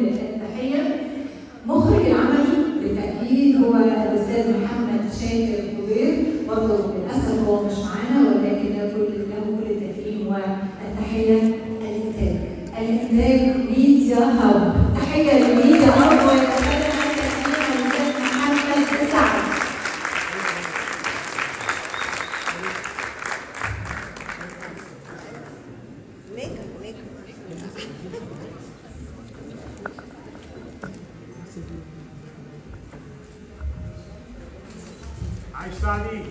التحيه مخرج العمل بالتاكيد هو الاستاذ محمد شاكر كبير برضه للاسف هو مش معانا ولكن له كل له كل التكريم والتحيه الانتاج الانتاج ميديا هاب تحيه لميديا هاب ويتكلم عن التكريم الاستاذ محمد سعد عايش سعدي